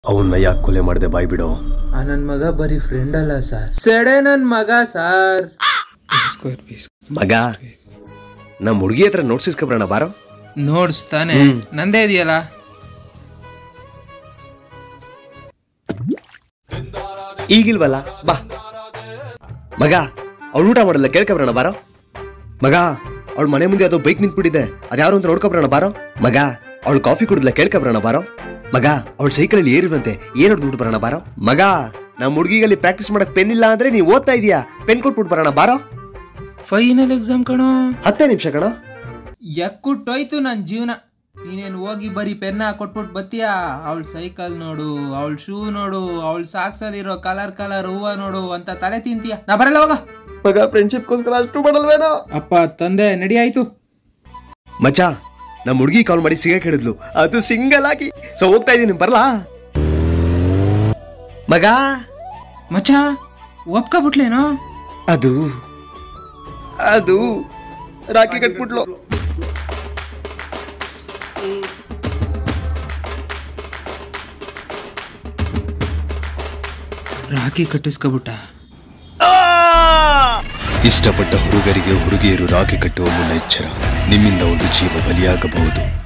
ಅವನ್ನ ಯಾಕೆ ಕೊಲೆ ಮಾಡದೆ ಬಾಯ್ ಬಿಡೋ ಆ ನನ್ ಮಗ ಬರೀ ಫ್ರೆಂಡ್ ಅಲ್ಲ ಸರ್ ಸೆಡೆ ನನ್ ಮಗ ಸರ್ ಮಗ ನಮ್ಮ ಹುಡುಗಿ ಹತ್ರ ನೋಟ್ಸ್ ಇಸ್ಕೊಬ್ರಣ ಬಾರೋ ನೋಡ್ಸ್ ತಾನೆ ನಂದೇ ಇದೆಯಲ್ಲ ಈಗಿಲ್ವಲ್ಲ ಬಾ ಮಗ ಅವ್ಳು ಊಟ ಮಾಡಲ್ಲ ಕೇಳ್ಕೊಬ್ರಣ ಬಾರೋ ಮಗ ಅವಳ ಮನೆ ಮುಂದೆ ಅದು ಬೈಕ್ ನಿಂತ್ಬಿಟ್ಟಿದೆ ಅದ್ಯಾರು ಅಂತ ನೋಡ್ಕೊಬ್ರಣ ಬಾರೋ ಮಗ ಅವಳು ಕಾಫಿ ಕುಡಿದ್ಲ ಕೇಳ್ಕೊಬ್ರಣ ಬಾರೋ ಮಗ ಅವಳ ಸೈಕಲ್ ಅಲ್ಲಿ ಏರಿರುವಂತೆ ಏನ್ ಹೊಡೆದು ಬರೋಣ ಬಾರೋ ಮಗ ನಮ್ಮ ಹುಡುಗಿಗಲ್ಲಿ ಪ್ರಾಕ್ಟೀಸ್ ಮಾಡಕ್ ಪೆನ್ ಇಲ್ಲ ಅಂದ್ರೆ ನೀವ್ ಓದ್ತಾ ಇದೀಯಾ ಪೆನ್ ಕೊಟ್ಬಿಟ್ಟು ಬರೋಣ ಬಾರೋ ಫೈನಲ್ ಎಕ್ಸಾಮ್ ಕಣೋ ಹತ್ತೇ ನಿಮಿಷ ಕಣ ಎಕ್ಕುಟ್ಟೋಯ್ತು ನನ್ ಜೀವನ ನೀನೇನ್ ಹೋಗಿ ಬರೀ ಪೆನ್ನ ಕೊಟ್ಬಿಟ್ಟು ಬತ್ತೀಯಾ ಅವಳ ಸೈಕಲ್ ನೋಡು ಅವಳ ಶೂ ನೋಡು ಅವಳ ಸಾಕ್ಸ್ ಅಲ್ಲಿರೋ ಕಲರ್ ಕಲರ್ ಹೂವ ನೋಡು ಅಂತ ತಲೆ ತಿಂತೀಯ ನಾ ಬರಲ್ಲ ಹೋಗ ಮಗ ಫ್ರೆಂಡ್ಶಿಪ್ಗೋಸ್ಕರ ಅಷ್ಟು ಮಾಡಲ್ವೇನೋ ಅಪ್ಪ ತಂದೆ ನಡಿ ಆಯ್ತು ಮಚ್ಚ ನಮ್ಮ ಹುಡುಗಿ ಕಾಲ್ ಮಾಡಿ ಸಿಗಕ್ಕೆ ಹೇಳಿದ್ಲು ಅದು ಸಿಂಗಲ್ ಆಗಿ ಸೊ ಹೋಗ್ತಾ ಇದೀನಿ ಬರ್ಲಾ ಮಗ ಮಚ್ಚ ಒಪ್ಕೊಬಿಟ್ಲೇನೋ ಅದು ಅದು ರಾಖಿ ಕಟ್ಬಿಟ್ಲು ರಾಖಿ ಕಟ್ಟಿಸ್ಕೊಬಿಟ್ಟ ಇಷ್ಟಪಟ್ಟ ಹುಡುಗರಿಗೆ ಹುಡುಗಿಯರು ರಾಖಿ ಕಟ್ಟುವ ಮುನ್ನ ಎಚ್ಚರ ನಿಮ್ಮಿಂದ ಒಂದು ಜೀವ ಬಲಿಯಾಗಬಹುದು